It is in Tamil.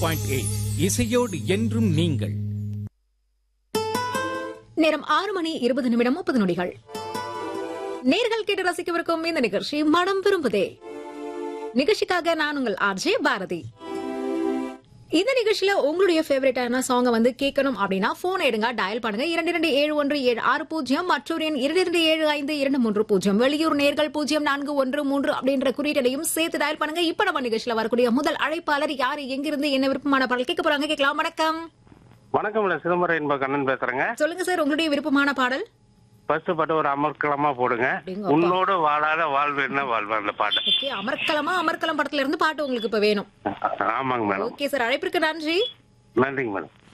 பாயிண்ட் எயிட் இசையோடு என்றும் நீங்கள் நேரம் ஆறு மணி இருபது நிமிடம் முப்பது நொடிகள் நேர்கள் கேட்டு ரசிக்கவிருக்கும் இந்த நிகழ்ச்சி மனம் விரும்புதே நிகழ்ச்சிக்காக நான் உங்கள் ஆர்ஜே பாரதி இந்த நிகழ்ச்சியில உங்களுடைய ஃபேவரட்டான சாங்கை வந்து கேட்கணும் அப்படின்னா போன் எடுங்க டயல் பண்ணுங்க இரண்டு இரண்டு ஏழு ஒன்று ஏழு ஆறு பூஜ்ஜியம் மற்றொரு எண் இரண்டு இரண்டு ஏழு ஐந்து இரண்டு மூன்று பூஜ்ஜியம் வெளியூர் நேர்கள் பூஜ்ஜியம் நான்கு ஒன்று மூன்று அப்படின்ற குறியீட்டையும் சேர்த்து டயல் பண்ணுங்க இப்ப நம்ம நிகழ்ச்சியில வரக்கூடிய முதல் அழைப்பாளர் யாரு எங்கிருந்து என்ன விருப்பமான பாடல் கேட்க போறாங்க கேட்கலாம் வணக்கம் வணக்கம் நான் சிதம்பரம் என்ப கண்ணன் பேசுறேங்க சொல்லுங்க சார் உங்களுடைய விருப்பமான பாடல் ஃபர்ஸ்ட் பாட்டு ஒரு அமர்க்களமா போடுங்க அப்படிங்கப்பா. உன்னோடு வாழாத வாழ்வு என்ன வாழ்வு அந்த பாட்டு ஓகே அமர்க்கலமா அமர்க்கலம் படத்துல இருந்து பாட்டு உங்களுக்கு இப்ப வேணும் ஆமாங்க மேடம் ஓகே சார் அழைப்பிற்கு நன்றி நன்றிங்க மேடம்